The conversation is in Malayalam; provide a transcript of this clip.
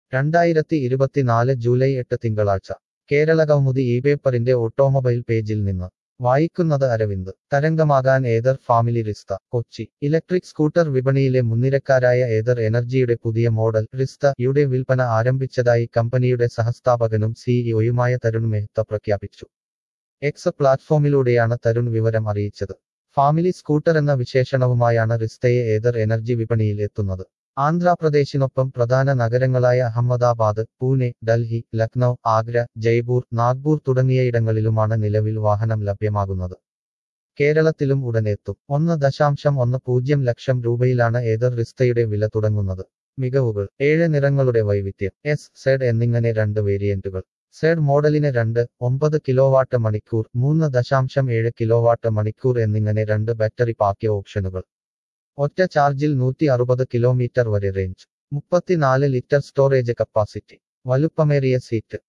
രണ്ടായിരത്തി ഇരുപത്തിനാല് ജൂലൈ എട്ട് തിങ്കളാഴ്ച കേരള കൗമുദി ഈ പേപ്പറിന്റെ ഓട്ടോമൊബൈൽ പേജിൽ നിന്ന് വായിക്കുന്നത് അരവിന്ദ് തരംഗമാകാൻ Ather family Rizta Kochi electric scooter വിപണിയിലെ മുൻനിരക്കാരായ ഏതർ എനർജിയുടെ പുതിയ മോഡൽ റിസ്ത യുടെ വിൽപ്പന ആരംഭിച്ചതായി കമ്പനിയുടെ സഹസ്ഥാപകനും സിഇഒയുമായ തരുൺ മെഹ്ത്ത പ്രഖ്യാപിച്ചു എക്സ് പ്ലാറ്റ്ഫോമിലൂടെയാണ് തരുൺ വിവരം അറിയിച്ചത് ഫാമിലി സ്കൂട്ടർ എന്ന വിശേഷണവുമായാണ് റിസ്തയെ ഏതർ എനർജി വിപണിയിൽ എത്തുന്നത് ആന്ധ്രാപ്രദേശിനൊപ്പം പ്രധാന നഗരങ്ങളായ അഹമ്മദാബാദ് പൂനെ ഡൽഹി ലക്നൌ ആഗ്ര ജയ്പൂർ നാഗ്പൂർ തുടങ്ങിയയിടങ്ങളിലുമാണ് നിലവിൽ വാഹനം ലഭ്യമാകുന്നത് കേരളത്തിലും ഉടനെത്തും ഒന്ന് ദശാംശം ഒന്ന് പൂജ്യം ലക്ഷം രൂപയിലാണ് ഏതർ റിസ്തയുടെ വില തുടങ്ങുന്നത് മികവുകൾ ഏഴ് നിറങ്ങളുടെ വൈവിധ്യം എസ് സെഡ് എന്നിങ്ങനെ രണ്ട് വേരിയന്റുകൾ സെഡ് മോഡലിന് രണ്ട് ഒമ്പത് കിലോവാട്ട് മണിക്കൂർ മൂന്ന് ദശാംശം ഏഴ് കിലോവാട്ട് മണിക്കൂർ എന്നിങ്ങനെ രണ്ട് ബാറ്ററി പാക്കിയ ഓപ്ഷനുകൾ ഒറ്റ ചാർജിൽ നൂറ്റി അറുപത് കിലോമീറ്റർ വരെ റേഞ്ച് മുപ്പത്തിനാല് ലിറ്റർ സ്റ്റോറേജ് കപ്പാസിറ്റി വലുപ്പമേറിയ സീറ്റ്